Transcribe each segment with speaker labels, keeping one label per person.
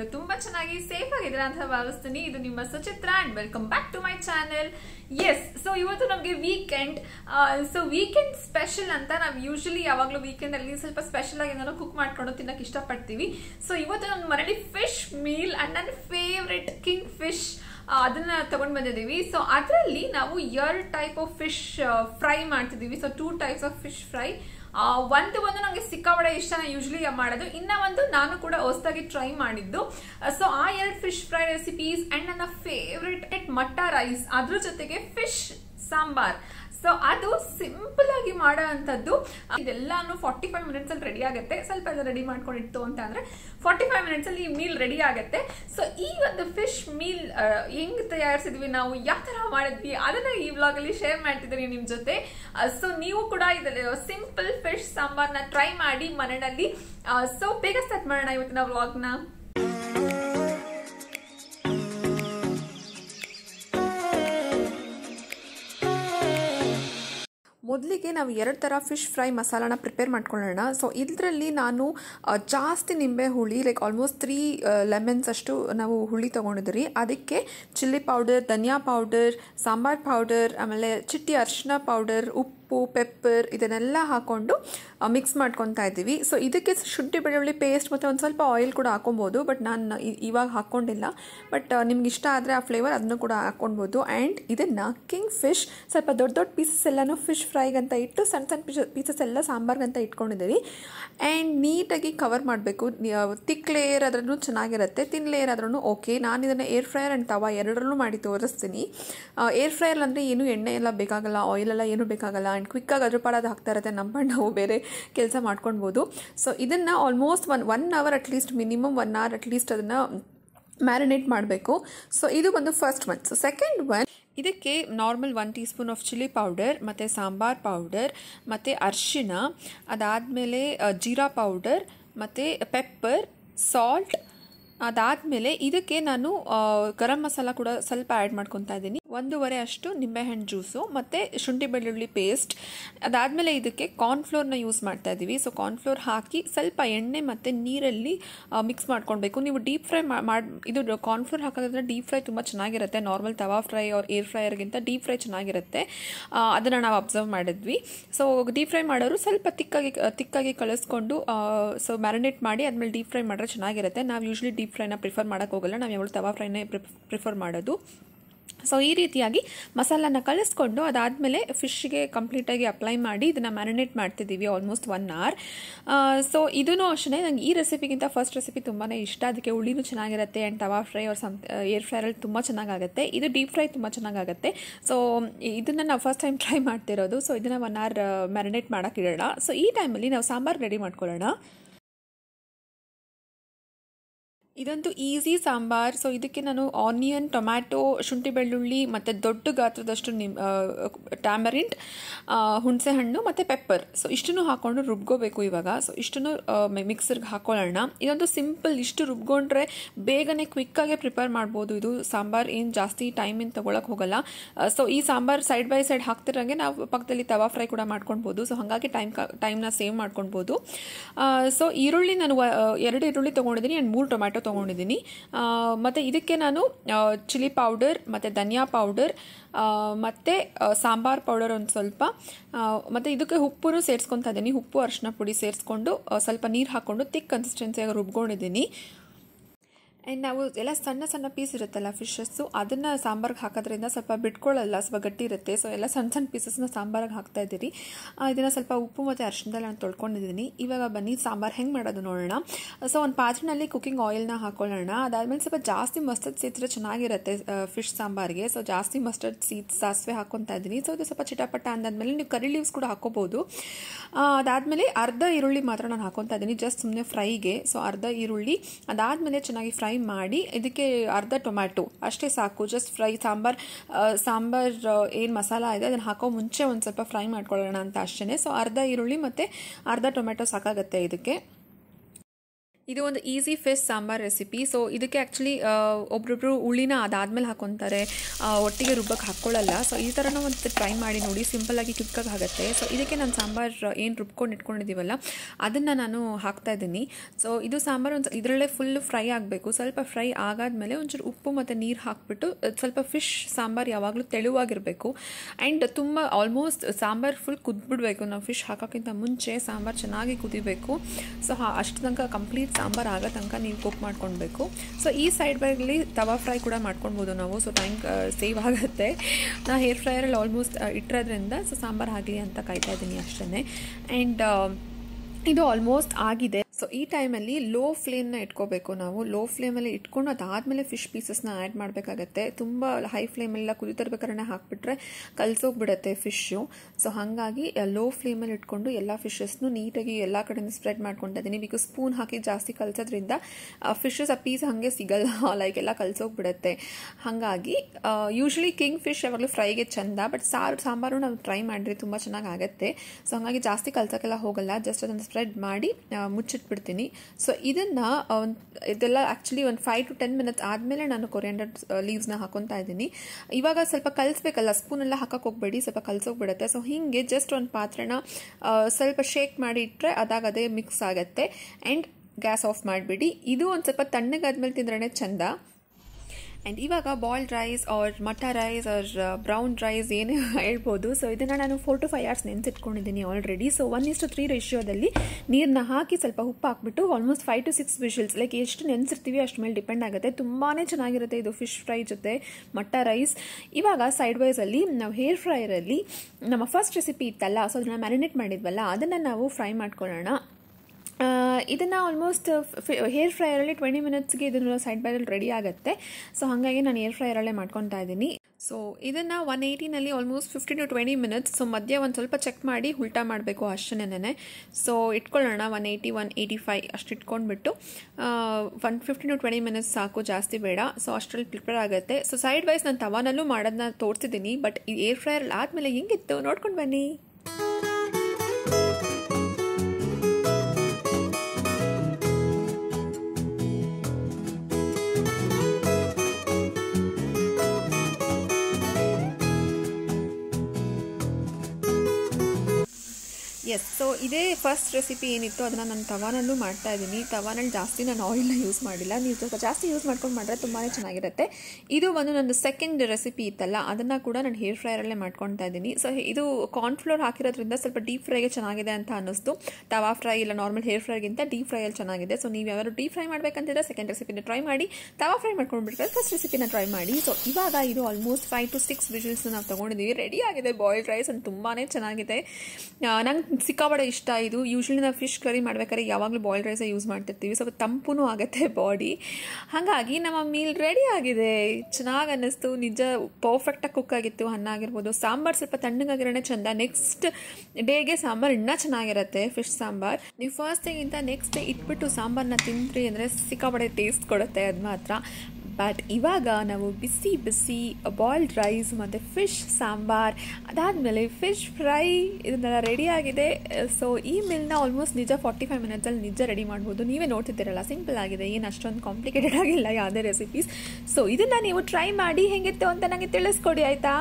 Speaker 1: ನೀವೆಲ್ಲರೂ ತುಂಬಾ ಚೆನ್ನಾಗಿ ಸೇಫ್ ಆಗಿದ್ದೀರಾ ಅಂತ ಭಾವಿಸ್ತೀನಿ ಇದು ನಿಮ್ಮ Suchitra and welcome back to my channel yes so ಇವತ್ತು ನಮಗೆ ವೀಕೆಂಡ್ ಸೊ ವೀಕೆಂಡ್ ಸ್ಪೆಷಲ್ ಅಂತ ನಾವು ಯೂಶಲಿ ಯಾವಾಗಲೂ ವೀಕೆಂಡ್ ಅಲ್ಲಿ ಸ್ವಲ್ಪ ಸ್ಪೆಷಲ್ ಆಗಿ ಏನಾದ್ರು ಕುಕ್ ಮಾಡ್ಕೊಂಡು ತಿನ್ನಕ್ಕೆ ಇಷ್ಟಪಡ್ತೀವಿ ಸೊ ಇವತ್ತು ನಮ್ಮ ಮನೇಲಿ ಫಿಶ್ ಮೀಲ್ ಅಂಡ್ ನನ್ನ ಫೇವ್ರೆಟ್ ಕಿಂಗ್ ಫಿಶ್ ಅದನ್ನ ತಗೊಂಡ್ ಬಂದಿದ್ದೀವಿ ಸೊ ಅದರಲ್ಲಿ ನಾವು ಎರಡು ಟೈಪ್ ಆಫ್ ಫಿಶ್ ಫ್ರೈ ಮಾಡ್ತಿದ್ದೀವಿ so two types of fish fry ಒಂದು ಒಂದು ನನಗೆ ಸಿಕ್ಕಾಪಡೆ ಇಷ್ಟ ಯೂಶ್ವಲಿ ಮಾಡೋದು ಇನ್ನ ಒಂದು ನಾನು ಕೂಡ ಹೊಸದಾಗಿ ಟ್ರೈ ಮಾಡಿದ್ದು ಸೊ ಆ ಎರಡು ಫಿಶ್ ಫ್ರೈ ರೆಸಿಪೀಸ್ ಅಂಡ್ ನನ್ನ ಫೇವ್ರೆಟ್ ಮಟ್ಟ ರೈಸ್ ಅದ್ರ ಜೊತೆಗೆ ಫಿಶ್ ಸಾಂಬಾರ್ ಸೊ ಅದು ಸಿಂಪಲ್ ಆಗಿ ಮಾಡೋ ಅಂಥದ್ದು ಇದೆಲ್ಲಾನು ಫಾರ್ಟಿ ಫೈವ್ ಮಿನಿಟ್ಸ್ ಅಲ್ಲಿ ರೆಡಿ ಆಗುತ್ತೆ ಸ್ವಲ್ಪ ಎಲ್ಲ ರೆಡಿ ಮಾಡ್ಕೊಂಡಿತ್ತು ಅಂತ ಅಂದ್ರೆ ಫಾರ್ಟಿ ಫೈವ್ ಮಿನಿಟ್ಸ್ ಅಲ್ಲಿ ಈ ಮೀಲ್ ರೆಡಿ ಆಗುತ್ತೆ ಸೊ ಈ ಒಂದು ಫಿಶ್ ಮೀಲ್ ಹೆಂಗ್ ತಯಾರಿಸಿದ್ವಿ ನಾವು ಯಾವ ತರ ಮಾಡಿದ್ವಿ ಅದನ್ನ ಈ ವ್ಲಾಗ್ ಅಲ್ಲಿ ಶೇರ್ ಮಾಡ್ತಿದ್ದೀನಿ ನಿಮ್ ಜೊತೆ ಸೊ ನೀವು ಕೂಡ ಇದರಲ್ಲಿ ಸಿಂಪಲ್ ಫಿಶ್ ಸಾಂಬಾರ್ನ ಟ್ರೈ ಮಾಡಿ ಮನೆಯಲ್ಲಿ ಸೊ ಬೇಗ ಸ್ಟಾರ್ಟ್ ಮಾಡೋಣ ಇವತ್ತಿನ ವ್ಲಾಗ್ನ
Speaker 2: ಮೊದಲಿಗೆ ನಾವು ಎರಡು ಥರ ಫಿಶ್ ಫ್ರೈ ಮಸಾಲಾನ ಪ್ರಿಪೇರ್ ಮಾಡ್ಕೊಳ್ಳೋಣ ಸೊ ಇದರಲ್ಲಿ ನಾನು ಜಾಸ್ತಿ ನಿಂಬೆ ಹುಳಿ ಲೈಕ್ ಆಲ್ಮೋಸ್ಟ್ ತ್ರೀ ಲೆಮನ್ಸ್ ಅಷ್ಟು ನಾವು ಹುಳಿ ತೊಗೊಂಡಿದ್ರಿ ಅದಕ್ಕೆ ಚಿಲ್ಲಿ ಪೌಡರ್ ಧನಿಯಾ ಪೌಡರ್ ಸಾಂಬಾರ್ ಪೌಡರ್ ಆಮೇಲೆ ಚಿಟ್ಟಿ ಅರಿಶಿನ ಪೌಡರ್ ಉಪ್ಪು ಪೆಪ್ಪರ್ ಇದನ್ನೆಲ್ಲ ಹಾಕ್ಕೊಂಡು ಮಿಕ್ಸ್ ಮಾಡ್ಕೊತಾ ಇದ್ದೀವಿ ಸೊ ಇದಕ್ಕೆ ಶುಂಠಿ ಬೆಳ್ಳುಳ್ಳಿ ಪೇಸ್ಟ್ ಮತ್ತು ಒಂದು ಸ್ವಲ್ಪ ಆಯಿಲ್ ಕೂಡ ಹಾಕೊಬೋದು ಬಟ್ ನಾನು ಇವಾಗ ಹಾಕ್ಕೊಂಡಿಲ್ಲ ಬಟ್ ನಿಮ್ಗೆ ಇಷ್ಟ ಆದರೆ ಆ ಫ್ಲೇವರ್ ಅದನ್ನು ಕೂಡ ಹಾಕ್ಕೊಳ್ಬೋದು ಆ್ಯಂಡ್ ಇದನ್ನು ಕಿಂಗ್ ಫಿಶ್ ಸ್ವಲ್ಪ ದೊಡ್ಡ ದೊಡ್ಡ ಪೀಸಸ್ ಎಲ್ಲನೂ ಫಿಶ್ ಫ್ರೈಗಂತ ಇಟ್ಟು ಸಣ್ಣ ಸಣ್ಣ ಪೀಸ ಪೀಸಸ್ ಎಲ್ಲ ಸಾಂಬಾರ್ಗಂತ ಇಟ್ಕೊಂಡಿದ್ದೀವಿ ಆ್ಯಂಡ್ ನೀಟಾಗಿ ಕವರ್ ಮಾಡಬೇಕು ತಿಕ್ ಲೇಯರ್ ಆದ್ರೂ ಚೆನ್ನಾಗಿರುತ್ತೆ ತಿನ್ ಲೇಯರ್ ಆದ್ರೂ ಓಕೆ ನಾನು ಇದನ್ನು ಏರ್ ಫ್ರೈಯರ್ ಆ್ಯಂಡ್ ತವಾ ಎರಡರಲ್ಲೂ ಮಾಡಿ ತೋರಿಸ್ತೀನಿ ಏರ್ ಫ್ರೈಯರ್ ಅಂದರೆ ಏನು ಎಣ್ಣೆ ಎಲ್ಲ ಬೇಕಾಗಲ್ಲ ಆಯಿಲ್ ಎಲ್ಲ ಏನೂ ಬೇಕಾಗಲ್ಲ ಆ್ಯಂಡ್ ಕ್ವಿಕ್ಕಾಗಿ ಅದ್ರ ಪಾಡೋದು ಹಾಕ್ತಾ ಇರುತ್ತೆ ನಮ್ಮ ನಾವು ಬೇರೆ ಕೆಲಸ ಮಾಡ್ಕೊಳ್ಬೋದು ಸೊ ಇದನ್ನು almost one one hour at least minimum one hour at least ಅದನ್ನು ಮ್ಯಾರಿನೇಟ್ ಮಾಡಬೇಕು ಸೊ ಇದು ಬಂದು first one so second one ಇದಕ್ಕೆ normal one teaspoon of chilli powder ಮತ್ತು ಸಾಂಬಾರ್ ಪೌಡರ್ ಮತ್ತು ಅರಿಶಿನ ಅದಾದಮೇಲೆ ಜೀರಾ ಪೌಡರ್ ಮತ್ತು ಪೆಪ್ಪರ್ ಸಾಲ್ಟ್ ಅದಾದಮೇಲೆ ಇದಕ್ಕೆ ನಾನು ಗರಂ ಮಸಾಲ ಕೂಡ ಸ್ವಲ್ಪ ಆ್ಯಡ್ ಮಾಡ್ಕೊತಾ ಇದ್ದೀನಿ ಒಂದೂವರೆ ಅಷ್ಟು ನಿಂಬೆಹಣ್ಣು ಜ್ಯೂಸು ಮತ್ತು ಶುಂಠಿ ಬೆಳ್ಳುಳ್ಳಿ ಪೇಸ್ಟ್ ಅದಾದಮೇಲೆ ಇದಕ್ಕೆ ಕಾರ್ನ್ಫ್ಲೋರ್ನ ಯೂಸ್ ಮಾಡ್ತಾ ಇದ್ದೀವಿ ಸೊ ಕಾರ್ನ್ಫ್ಲೋರ್ ಹಾಕಿ ಸ್ವಲ್ಪ ಎಣ್ಣೆ ಮತ್ತು ನೀರಲ್ಲಿ ಮಿಕ್ಸ್ ಮಾಡ್ಕೊಳ್ಬೇಕು ನೀವು ಡೀಪ್ ಫ್ರೈ ಮಾಡಿ ಇದು ಕಾರ್ನ್ಫ್ಲೋರ್ ಹಾಕೋದ್ರಿಂದ ಡೀಪ್ ಫ್ರೈ ತುಂಬ ಚೆನ್ನಾಗಿರುತ್ತೆ ನಾರ್ಮಲ್ ತವಾ ಫ್ರೈ ಅವ್ರ ಏರ್ ಫ್ರೈಯರ್ಗಿಂತ ಡೀಪ್ ಫ್ರೈ ಚೆನ್ನಾಗಿರುತ್ತೆ ಅದನ್ನು ನಾವು ಅಬ್ಸರ್ವ್ ಮಾಡಿದ್ವಿ ಸೊ ಡೀಪ್ ಫ್ರೈ ಮಾಡೋರು ಸ್ವಲ್ಪ ತಿಕ್ಕಾಗಿ ತಿಕ್ಕಾಗಿ ಕಳಿಸ್ಕೊಂಡು ಸೊ ಮ್ಯಾರಿನೇಟ್ ಮಾಡಿ ಆದಮೇಲೆ ಡೀಪ್ ಫ್ರೈ ಮಾಡಿದ್ರೆ ಚೆನ್ನಾಗಿರುತ್ತೆ ನಾವು ಯೂಶ್ವಲಿ ಡೀಪ್ ಫ್ರೈನ ಪ್ರಿಫರ್ ಮಾಡೋಕ್ಕೆ ಹೋಗಲ್ಲ ನಾವು ಯಾವಾಗ ತವಾ ಫ್ರೈನೇ ಪ್ರಿಫರ್ ಮಾಡೋದು ಸೊ ಈ ರೀತಿಯಾಗಿ ಮಸಾಲಾನ ಕಳಿಸ್ಕೊಂಡು ಅದಾದಮೇಲೆ ಫಿಶ್ಗೆ ಕಂಪ್ಲೀಟಾಗಿ ಅಪ್ಲೈ ಮಾಡಿ ಇದನ್ನು ಮ್ಯಾರಿನೇಟ್ ಮಾಡ್ತಿದ್ದೀವಿ ಆಲ್ಮೋಸ್ಟ್ ಒನ್ ಅವರ್ ಸೊ ಇದೂ ಅಷ್ಟೇ ನಂಗೆ ಈ ರೆಸಿಪಿಗಿಂತ ಫಸ್ಟ್ ರೆಸಿಪಿ ತುಂಬಾ ಇಷ್ಟ ಅದಕ್ಕೆ ಉಳ್ಳಿನೂ ಚೆನ್ನಾಗಿರುತ್ತೆ ಆ್ಯಂಡ್ ತವಾ ಫ್ರೈ ಅವ್ರ ಸಮ್ ಏರ್ ಫ್ರೈರಲ್ಲಿ ತುಂಬ ಚೆನ್ನಾಗಾಗುತ್ತೆ ಇದು ಡೀಪ್ ಫ್ರೈ ತುಂಬ ಚೆನ್ನಾಗಾಗುತ್ತೆ ಸೊ ಇದನ್ನು ನಾವು ಫಸ್ಟ್ ಟೈಮ್ ಟ್ರೈ ಮಾಡ್ತಿರೋದು ಸೊ ಇದನ್ನು ಒನ್ ಅವರ್ ಮ್ಯಾರಿನೇಟ್ ಮಾಡೋಕೆ ಇಡೋಣ ಸೊ ಈ ಟೈಮಲ್ಲಿ ನಾವು ಸಾಂಬಾರು ರೆಡಿ ಮಾಡ್ಕೊಳ್ಳೋಣ ಇದಂತೂ ಈಸಿ ಸಾಂಬಾರ್ ಸೊ ಇದಕ್ಕೆ ನಾನು ಆನಿಯನ್ ಟೊಮ್ಯಾಟೊ ಶುಂಠಿ ಬೆಳ್ಳುಳ್ಳಿ ಮತ್ತು ದೊಡ್ಡ ಗಾತ್ರದಷ್ಟು ನಿಮ್ ಟ್ಯಾಮರಿಂಟ್ ಹುಣಸೆ ಹಣ್ಣು ಮತ್ತು ಪೆಪ್ಪರ್ ಸೊ ಇಷ್ಟನ್ನು ಹಾಕ್ಕೊಂಡು ರುಬ್ಕೋಬೇಕು ಇವಾಗ ಸೊ ಇಷ್ಟನ್ನು ಮಿಕ್ಸರ್ಗೆ ಹಾಕೊಳ್ಳೋಣ ಇದೊಂದು ಸಿಂಪಲ್ ಇಷ್ಟು ರುಬ್ಕೊಂಡ್ರೆ ಬೇಗನೆ ಕ್ವಿಕ್ಕಾಗೆ ಪ್ರಿಪೇರ್ ಮಾಡ್ಬೋದು ಇದು ಸಾಂಬಾರ್ ಏನು ಜಾಸ್ತಿ ಟೈಮ್ ಏನು ತೊಗೊಳಕ್ಕೆ ಹೋಗಲ್ಲ ಸೊ ಈ ಸಾಂಬಾರ್ ಸೈಡ್ ಬೈ ಸೈಡ್ ಹಾಕ್ತಿರಂಗೆ ನಾವು ಪಕ್ಕದಲ್ಲಿ ತವಾ ಫ್ರೈ ಕೂಡ ಮಾಡ್ಕೊಳ್ಬೋದು ಸೊ ಹಾಗಾಗಿ ಟೈಮ್ ಟೈಮ್ನ ಸೇವ್ ಮಾಡ್ಕೊಳ್ಬೋದು ಸೊ ಈರುಳ್ಳಿ ನಾನು ಎರಡು ಈರುಳ್ಳಿ ತೊಗೊಂಡಿದ್ದೀನಿ ಆ್ಯಂಡ್ ಮೂರು ಟೊಮ್ಯಾಟೊ ತೊಗೊಂಡಿದ್ದೀನಿ ಮತ್ತು ಇದಕ್ಕೆ ನಾನು ಚಿಲ್ಲಿ ಪೌಡರ್ ಮತ್ತು ಧನಿಯಾ ಪೌಡರ್ ಮತ್ತು ಸಾಂಬಾರ್ ಪೌಡರ್ ಒಂದು ಸ್ವಲ್ಪ ಮತ್ತು ಇದಕ್ಕೆ ಉಪ್ಪು ಸೇರಿಸ್ಕೊತಾ ಇದ್ದೀನಿ ಉಪ್ಪು ಅರಿಶಿನ ಪುಡಿ ಸೇರಿಸ್ಕೊಂಡು ಸ್ವಲ್ಪ ನೀರು ಹಾಕ್ಕೊಂಡು ತಿಕ್ ಕನ್ಸಿಸ್ಟೆನ್ಸಿಯಾಗಿ ರುಬ್ಕೊಂಡಿದ್ದೀನಿ ಆ್ಯಂಡ್ ನಾವು ಎಲ್ಲ ಸಣ್ಣ ಸಣ್ಣ ಪೀಸ್ ಇರುತ್ತಲ್ಲ ಫಿಶಸ್ಸು ಅದನ್ನು ಸಾಂಬಾರ್ಗೆ ಹಾಕೋದ್ರಿಂದ ಸ್ವಲ್ಪ ಬಿಟ್ಕೊಳ್ಳಲ್ಲ ಸ್ವಲ್ಪ ಗಟ್ಟಿ ಇರುತ್ತೆ ಸೊ ಎಲ್ಲ ಸಣ್ಣ ಸಣ್ಣ ಪೀಸಸ್ನ ಸಾಂಬಾರಿಗೆ ಹಾಕ್ತಾ ಇದ್ದೀರಿ ಇದನ್ನು ಸ್ವಲ್ಪ ಉಪ್ಪು ಮತ್ತು ಅರಿಶಿನದಲ್ಲಿ ನಾನು ತೊಳ್ಕೊಂಡಿದ್ದೀನಿ ಇವಾಗ ಬನ್ನಿ ಸಾಂಬಾರು ಹೆಂಗೆ ಮಾಡೋದು ನೋಡೋಣ ಸೊ ಒಂದು ಪಾತ್ರೆನಲ್ಲಿ ಕುಕಿಂಗ್ ಆಯಿಲ್ನ ಹಾಕೊಳ್ಳೋಣ ಅದಾದಮೇಲೆ ಸ್ವಲ್ಪ ಜಾಸ್ತಿ ಮಸ್ಟರ್ಡ್ ಸೀಡ್ಸ್ ಚೆನ್ನಾಗಿರುತ್ತೆ ಫಿಶ್ ಸಾಂಬಾರಿಗೆ ಸೊ ಜಾಸ್ತಿ ಮಸ್ಟರ್ಡ್ ಸೀಡ್ಸ್ ಸಾಸಿವೆ ಹಾಕ್ಕೊತಾ ಇದ್ದೀನಿ ಸೊ ಇದು ಸ್ವಲ್ಪ ಚಿಟಪಟ ಅಂದಾದ್ಮೇಲೆ ನೀವು ಕರಿ ಲೀವ್ಸ್ ಕೂಡ ಹಾಕೋಬೋದು ಅದಾದಮೇಲೆ ಅರ್ಧ ಈರುಳ್ಳಿ ಮಾತ್ರ ನಾನು ಹಾಕ್ಕೊತಾ ಇದ್ದೀನಿ ಜಸ್ಟ್ ಸುಮ್ಮನೆ ಫ್ರೈಗೆ ಸೊ ಅರ್ಧ ಈರುಳ್ಳಿ ಅದಾದಮೇಲೆ ಚೆನ್ನಾಗಿ ಫ್ರೈ ಮಾಡಿ ಇದಕ್ಕೆ ಅರ್ಧ ಟೊಮ್ಯಾಟೊ ಅಷ್ಟೇ ಸಾಕು ಜಸ್ಟ್ ಫ್ರೈ ಸಾಂಬಾರ್ ಸಾಂಬಾರ್ ಏನು ಮಸಾಲ ಇದೆ ಅದನ್ನು ಹಾಕೋ ಮುಂಚೆ ಒಂದು ಸ್ವಲ್ಪ ಫ್ರೈ ಮಾಡ್ಕೊಳ್ಳೋಣ ಅಂತ ಅಷ್ಟೇ ಸೊ ಅರ್ಧ ಈರುಳ್ಳಿ ಮತ್ತು ಅರ್ಧ ಟೊಮ್ಯಾಟೊ ಸಾಕಾಗುತ್ತೆ ಇದಕ್ಕೆ ಇದು ಒಂದು easy fish sambar recipe so ಇದಕ್ಕೆ ಆ್ಯಕ್ಚುಲಿ ಒಬ್ರೊಬ್ರು ಉಳ್ಳಿನ ಅದಾದ್ಮೇಲೆ ಹಾಕೊತಾರೆ ಆ, ಒಟ್ಟಿಗೆ ರುಬ್ಬಕ್ಕೆ ಹಾಕ್ಕೊಳ್ಳಲ್ಲ ಸೊ ಈ ಥರನೂ ಒಂದು ಟ್ರೈ ಮಾಡಿ ನೋಡಿ ಸಿಂಪಲ್ಲಾಗಿ ಕ್ವಿಕ್ಕಾಗಿ ಆಗುತ್ತೆ ಸೊ ಇದಕ್ಕೆ ನಾನು ಸಾಂಬಾರು ಏನು ರುಬ್ಕೊಂಡು ಇಟ್ಕೊಂಡಿದ್ದೀವಲ್ಲ ಅದನ್ನು ನಾನು ಹಾಕ್ತಾ ಇದ್ದೀನಿ ಸೊ ಇದು ಸಾಂಬಾರು ಒಂದು ಇದರಲ್ಲೇ ಫುಲ್ ಫ್ರೈ ಆಗಬೇಕು ಸ್ವಲ್ಪ ಫ್ರೈ ಆಗಾದ್ಮೇಲೆ ಒಂಚೂರು ಉಪ್ಪು ಮತ್ತು ನೀರು ಹಾಕ್ಬಿಟ್ಟು ಅದ್ ಸ್ವಲ್ಪ ಫಿಶ್ ಸಾಂಬಾರು ಯಾವಾಗಲೂ ತೆಳುವಾಗಿರಬೇಕು ಆ್ಯಂಡ್ ತುಂಬ ಆಲ್ಮೋಸ್ಟ್ ಸಾಂಬಾರು ಫುಲ್ ಕುದ್ಬಿಡ್ಬೇಕು ನಾವು ಫಿಶ್ ಹಾಕೋಕ್ಕಿಂತ ಮುಂಚೆ ಸಾಂಬಾರು ಚೆನ್ನಾಗಿ ಕುದಿಬೇಕು ಸೊ ಹಾ ಅಷ್ಟು ತನಕ ಕಂಪ್ಲೀಟ್ ಸಾಂಬಾರು ಆಗೋ ತನಕ ನೀವು ಕುಕ್ ಮಾಡ್ಕೊಳ್ಬೇಕು ಸೊ ಈ ಸೈಡ್ ಬೈಲಿ ತವಾ ಫ್ರೈ ಕೂಡ ಮಾಡ್ಕೊಳ್ಬೋದು ನಾವು ಸೊ ಟೈಮ್ ಸೇವ್ ಆಗುತ್ತೆ ನಾ ಹೇರ್ ಫ್ರೈಯರಲ್ಲಿ ಆಲ್ಮೋಸ್ಟ್ ಇಟ್ಟಿರೋದ್ರಿಂದ ಸೊ ಸಾಂಬಾರು ಆಗಲಿ ಅಂತ ಕಾಯ್ತಾ ಇದ್ದೀನಿ ಅಷ್ಟೇ ಆ್ಯಂಡ್ ಇದು ಆಲ್ಮೋಸ್ಟ್ ಆಗಿದೆ ಸೊ ಈ ಟೈಮಲ್ಲಿ ಲೋ ಫ್ಲೇಮ್ನ ಇಟ್ಕೋಬೇಕು ನಾವು ಲೋ ಫ್ಲೇಮಲ್ಲಿ ಇಟ್ಕೊಂಡು ಅದಾದಮೇಲೆ ಫಿಶ್ ಪೀಸಸ್ನ ಆ್ಯಡ್ ಮಾಡಬೇಕಾಗತ್ತೆ ತುಂಬ ಹೈ ಫ್ಲೇಮೆಲ್ಲ ಕುದಿತಿರ್ಬೇಕಾದ್ರೆ ಹಾಕ್ಬಿಟ್ರೆ ಕಲ್ಸೋಗ್ಬಿಡುತ್ತೆ ಫಿಶ್ಶು ಸೊ ಹಾಗಾಗಿ ಲೋ ಫ್ಲೇಮಲ್ಲಿ ಇಟ್ಕೊಂಡು ಎಲ್ಲ ಫಿಶಸ್ನು ನೀಟಾಗಿ ಎಲ್ಲ ಕಡೆಯಿಂದ ಸ್ಪ್ರೆಡ್ ಮಾಡ್ಕೊತಾ ಇದ್ದೀನಿ ಬಿಕಾಸ್ ಸ್ಪೂನ್ ಹಾಕಿ ಜಾಸ್ತಿ ಕಲ್ಸೋದ್ರಿಂದ ಫಿಶಸ್ ಆ ಪೀಸ್ ಹಾಗೆ ಸಿಗಲ್ಲ ಲೈಕ್ ಎಲ್ಲ ಕಲ್ಸೋಗ್ಬಿಡುತ್ತೆ ಹಾಗಾಗಿ ಯೂಶ್ವಲಿ ಕಿಂಗ್ ಫಿಶ್ ಯಾವಾಗಲೂ ಫ್ರೈಗೆ ಚಂದ ಬಟ್ ಸಾರು ಸಾಂಬಾರು ನಾವು ಟ್ರೈ ಮಾಡಿದ್ರೆ ತುಂಬ ಚೆನ್ನಾಗಿ ಆಗುತ್ತೆ ಸೊ ಹಾಗಾಗಿ ಜಾಸ್ತಿ ಕಲ್ಸೋಕ್ಕೆಲ್ಲ ಹೋಗಲ್ಲ ಜಸ್ಟ್ ಅದನ್ನು ಸ್ಪ್ರೆಡ್ ಮಾಡಿ ಆ, ಮುಚ್ಚಿಟ್ಬಿಡ್ತೀನಿ ಸೊ ಇದನ್ನು ಒಂದು ಇದೆಲ್ಲ ಆ್ಯಕ್ಚುಲಿ ಒಂದು ಫೈವ್ ಟು ಟೆನ್ ಮಿನಿಟ್ಸ್ ಆದಮೇಲೆ ನಾನು ಕೊರಿಯಂಡರ್ ಲೀವ್ಸ್ನ ಹಾಕೊತಾ ಇದ್ದೀನಿ ಇವಾಗ ಸ್ವಲ್ಪ ಕಲಿಸ್ಬೇಕಲ್ಲ ಸ್ಪೂನೆಲ್ಲ ಹಾಕಕ್ಕೆ ಹೋಗಬೇಡಿ ಸ್ವಲ್ಪ ಕಲ್ಸೋಗ್ಬಿಡುತ್ತೆ ಸೊ ಹೀಗೆ ಜಸ್ಟ್ ಒಂದು ಪಾತ್ರೆನ ಆ, ಸ್ವಲ್ಪ ಶೇಕ್ ಮಾಡಿ ಇಟ್ಟರೆ ಅದಾಗದೇ ಮಿಕ್ಸ್ ಆಗುತ್ತೆ ಆ್ಯಂಡ್ ಗ್ಯಾಸ್ ಆಫ್ ಮಾಡಿಬಿಡಿ ಇದು ಒಂದು ಸ್ವಲ್ಪ ತಣ್ಣಗಾದ್ಮೇಲೆ ತಿಂದ್ರೇ ಚಂದ ಆ್ಯಂಡ್ ಇವಾಗ ಬಾಯ್ಲ್ಡ್ ರೈಸ್ ಆರ್ ಮಟ ರೈಸ್ ಆರ್ ಬ್ರೌನ್ ರೈಸ್ ಏನೇ ಹೇಳ್ಬೋದು ಸೊ ಇದನ್ನು ನಾನು ಫೋರ್ ಟು ಫೈವ್ ಅವರ್ಸ್ ನೆನ್ಸಿಟ್ಕೊಂಡಿದ್ದೀನಿ ಆಲ್ರೆಡಿ ಸೊ ಒನ್ ಇಷ್ಟು ತ್ರೀ ರೇಷಿಯೋದಲ್ಲಿ ನೀರನ್ನ ಹಾಕಿ ಸ್ವಲ್ಪ ಉಪ್ಪು ಹಾಕ್ಬಿಟ್ಟು almost five to six whistles like ಎಷ್ಟು ನೆನೆಸಿರ್ತೀವಿ ಅಷ್ಟು ಮೇಲೆ ಡಿಪೆಂಡ್ ಆಗುತ್ತೆ ತುಂಬಾ ಚೆನ್ನಾಗಿರುತ್ತೆ ಇದು ಫಿಶ್ ಫ್ರೈ ಜೊತೆ ಮಟ್ಟ ರೈಸ್ ಇವಾಗ ಸೈಡ್ ವೈಸಲ್ಲಿ ನಾವು ಹೇರ್ ಫ್ರೈಯರಲ್ಲಿ ನಮ್ಮ ಫಸ್ಟ್ ರೆಸಿಪಿ ಇತ್ತಲ್ಲ ಸೊ ಅದನ್ನು ಮ್ಯಾರಿನೇಟ್ ಮಾಡಿದ್ವಲ್ಲ ಅದನ್ನು ನಾವು ಫ್ರೈ ಮಾಡ್ಕೊಳ್ಳೋಣ ಆ, ಇದನ್ನು ಆಲ್ಮೋಸ್ಟ್ ಹೇರ್ ಫ್ರೈಯರಲ್ಲಿ ಟ್ವೆಂಟಿ ಮಿನಿಟ್ಸ್ಗೆ ಇದನ್ನು ಸೈಡ್ ಬೈದಲ್ಲಿ ರೆಡಿ ಆಗುತ್ತೆ ಸೊ ಹಾಗಾಗಿ ನಾನು ಏರ್ ಫ್ರೈಯರಲ್ಲೇ ಮಾಡ್ಕೊತಾ ಇದ್ದೀನಿ ಸೊ ಇದನ್ನು ಒನ್ ಏಯ್ಟಿನಲ್ಲಿ almost fifteen to twenty minutes so ಮಧ್ಯೆ ಒಂದು ಸ್ವಲ್ಪ ಚೆಕ್ ಮಾಡಿ ಉಲ್ಟಾ ಮಾಡಬೇಕು ಅಷ್ಟೇನೆ ಸೊ ಇಟ್ಕೊಳ್ಳೋಣ ಒನ್ ಏಯ್ಟಿ ಒನ್ ಏಯ್ಟಿ ಫೈ ಅಷ್ಟು ಇಟ್ಕೊಂಡ್ಬಿಟ್ಟು one fifteen to twenty minutes ಸಾಕು ಜಾಸ್ತಿ ಬೇಡ ಸೊ ಅಷ್ಟರಲ್ಲಿ ಪ್ರಿಪೇರ್ ಆಗುತ್ತೆ ಸೊ ಸೈಡ್ ವೈಸ್ ನಾನು ತವಾನಲ್ಲೂ ಮಾಡೋದನ್ನ ತೋರಿಸಿದ್ದೀನಿ ಬಟ್ ಈ ಏರ್ ಫ್ರೈಯರಲ್ಲಿ ಆದಮೇಲೆ ಹೆಂಗಿತ್ತು ನೋಡ್ಕೊಂಡು ಬನ್ನಿ ಎಸ್ ಸೊ ಇದೇ ಫಸ್ಟ್ ರೆಸಿಪಿ ಏನಿತ್ತು ಅದನ್ನು ನಾನು ತವಾನಲ್ಲೂ ಮಾಡ್ತಾ ಇದ್ದೀನಿ ತವಾನಲ್ಲಿ ಜಾಸ್ತಿ ನಾನು ಆಯಿಲ್ನ ಯೂಸ್ ಮಾಡಿಲ್ಲ ನೀವು ಸ್ವಲ್ಪ ಜಾಸ್ತಿ ಯೂಸ್ ಮಾಡ್ಕೊಂಡು ಮಾಡಿದ್ರೆ ತುಂಬಾ ಚೆನ್ನಾಗಿರುತ್ತೆ ಇದು ಒಂದು ನಂದು ಸೆಕೆಂಡ್ ರೆಸಿಪಿ ಇತ್ತಲ್ಲ ಅದನ್ನು ಕೂಡ ನಾನು ಹೇರ್ ಫ್ರೈಯರಲ್ಲೇ ಮಾಡ್ಕೊತಾ ಇದ್ದೀನಿ ಸೊ ಇದು ಕಾರ್ನ್ಫ್ಲೋರ್ ಹಾಕಿರೋದ್ರಿಂದ ಸ್ವಲ್ಪ ಡೀಪ್ ಫ್ರೈಗೆ ಚೆನ್ನಾಗಿದೆ ಅಂತ ಅನ್ನಿಸ್ತು ತವಾ ಫ್ರೈ ಇಲ್ಲ ನಾರ್ಮಲ್ ಹೇರ್ ಫ್ರೈಗಿಂತ ಡೀಪ್ ಫ್ರೈಯಲ್ಲಿ ಚೆನ್ನಾಗಿದೆ ಸೊ ನೀವು ಯಾವ್ದಾದ್ರು ಡೀಪ್ ಫ್ರೈ ಮಾಡಬೇಕಂತಿದ್ರೆ ಸೆಕೆಂಡ್ ರೆಸಿಪಿನ ಟ್ರೈ ಮಾಡಿ ತವಾ ಫ್ರೈ ಮಾಡ್ಕೊಂಡ್ಬಿಟ್ರೆ ಫಸ್ಟ್ ರೆಸಿಪಿನ ಟ್ರೈ ಮಾಡಿ ಸೊ ಇವಾಗ ಇದು almost five to six whistles ನಾವು ತೊಗೊಂಡಿದ್ದೀವಿ ರೆಡಿ ಆಗಿದೆ ಬಾಯ್ಲ್ಡ್ ರೈಸ್ ಅಂತ ತುಂಬಾ ಚೆನ್ನಾಗಿದೆ ನಂಗೆ ಸಿಕ್ಕಾಪಡೆ ಇಷ್ಟ ಇದು ಯೂಶ್ವಲಿ ನಾವು ಫಿಶ್ ಕರಿ ಮಾಡ್ಬೇಕಾದ್ರೆ ಯಾವಾಗಲೂ ಬಾಯ್ಲ್ಡ್ ರೈಸೇ ಯೂಸ್ ಮಾಡ್ತಿರ್ತೀವಿ ಸ್ವಲ್ಪ ತಂಪೂ ಆಗುತ್ತೆ ಬಾಡಿ ಹಾಗಾಗಿ ನಮ್ಮ ಮೀಲ್ ರೆಡಿ ಆಗಿದೆ ಚೆನ್ನಾಗಿ ಅನ್ನಿಸ್ತು ನಿಜ ಪರ್ಫೆಕ್ಟಾಗಿ ಕುಕ್ ಆಗಿತ್ತು ಅನ್ನ ಆಗಿರ್ಬೋದು ಸಾಂಬಾರು ಸ್ವಲ್ಪ ತಣ್ಣಗಾಗಿರೋಣ ಚಂದ ನೆಕ್ಸ್ಟ್ ಡೇಗೆ ಸಾಂಬಾರು ಇನ್ನೂ ಚೆನ್ನಾಗಿರುತ್ತೆ ಫಿಶ್ ಸಾಂಬಾರ್ ನೀವು ಫಸ್ಟ್ ಡೇಗಿಂತ ನೆಕ್ಸ್ಟ್ ಡೇ ಇಟ್ಬಿಟ್ಟು ಸಾಂಬಾರನ್ನ ತಿಂದ್ರಿ ಅಂದರೆ ಸಿಕ್ಕಾಪಡೆ ಟೇಸ್ಟ್ ಕೊಡುತ್ತೆ ಅದು ಮಾತ್ರ ಬಟ್ ಇವಾಗ ನಾವು ಬಿಸಿ ಬಿಸಿ ಬಾಯ್ಲ್ಡ್ ರೈಸ್ ಮತ್ತು ಫಿಶ್ ಸಾಂಬಾರ್ ಅದಾದಮೇಲೆ ಫಿಶ್ ಫ್ರೈ ಇದನ್ನೆಲ್ಲ ರೆಡಿ ಆಗಿದೆ ಸೊ ಈ ಮಿಲ್ನ ಆಲ್ಮೋಸ್ಟ್ ನಿಜ ಫಾರ್ಟಿ ಫೈವ್ ಮಿನಿಟ್ಸಲ್ಲಿ ನಿಜ ರೆಡಿ ಮಾಡ್ಬೋದು ನೀವೇ ನೋಡ್ತಿದ್ದೀರಲ್ಲ ಸಿಂಪಲ್ ಆಗಿದೆ ಏನು ಅಷ್ಟೊಂದು ಕಾಂಪ್ಲಿಕೇಟೆಡ್ ಆಗಿಲ್ಲ ಯಾವುದೇ ರೆಸಿಪೀಸ್ ಸೊ ಇದನ್ನು ನೀವು ಟ್ರೈ ಮಾಡಿ ಹೇಗಿತ್ತು ಅಂತ ನನಗೆ ತಿಳಿಸ್ಕೊಡಿ ಆಯಿತಾ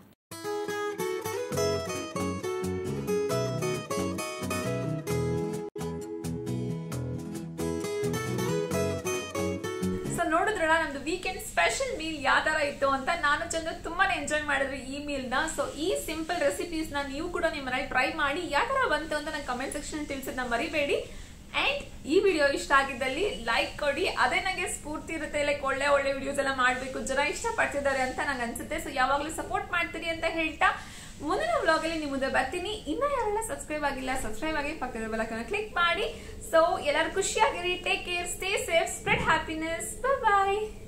Speaker 1: ಸೊ ನೋಡಿದ್ರಲ್ಲ ನಮ್ದು ವೀಕೆಂಡ್ ಸ್ಪೆಷಲ್ ಮೀಲ್ ಯಾವ ತರ ಇತ್ತು ಅಂತ ನಾನು ಚಂದ್ರ ತುಂಬಾನೇ ಎಂಜಾಯ್ ಮಾಡಿದ್ರಿ ಈ ಮೀಲ್ ನ ಸೊ ಈ ಸಿಂಪಲ್ ರೆಸಿಪೀಸ್ ನ ನೀವು ಕೂಡ ನಿಮ್ಮ ಮನೇಲಿ ಟ್ರೈ ಮಾಡಿ ಯಾವ ತರ ಬಂತು ಅಂತ ನಂಗೆ ಕಮೆಂಟ್ ಸೆಕ್ಷನ್ ತಿಳಿಸೋದನ್ನ ಮರಿಬೇಡಿ ಅಂಡ್ ಈ ವಿಡಿಯೋ ಇಷ್ಟ ಆಗಿದ್ದಲ್ಲಿ ಲೈಕ್ ಕೊಡಿ ಅದೇ ನನಗೆ ಸ್ಫೂರ್ತಿ ಇರುತ್ತೆ ಲೈಕ್ ಒಳ್ಳೆ ಒಳ್ಳೆ ವಿಡಿಯೋಸ್ ಎಲ್ಲ ಮಾಡಬೇಕು ಜನ ಇಷ್ಟ ಪಡ್ತಿದ್ದಾರೆ ಅಂತ ನಂಗೆ ಅನ್ಸುತ್ತೆ ಸೊ ಯಾವಾಗಲೂ ಸಪೋರ್ಟ್ ಮಾಡ್ತೀರಿ ಅಂತ ಹೇಳ್ತಾ ಮುಂದಿನ ವ್ಲಾಗ್ ಅಲ್ಲಿ ನಿಮ್ಮ ಮುಂದೆ ಬರ್ತೀನಿ ಇನ್ನ ಯಾರೆಲ್ಲ ಸಬ್ಸ್ಕ್ರೈಬ್ ಆಗಿಲ್ಲ ಸಬ್ಸ್ಕ್ರೈಬ್ ಆಗಿ ಪಕ್ಕದ ಬೆಲಕನ್ನ ಕ್ಲಿಕ್ ಮಾಡಿ ಸೊ ಎಲ್ಲರೂ ಖುಷಿಯಾಗಿರಿ take care stay safe spread happiness ಬಾಯ್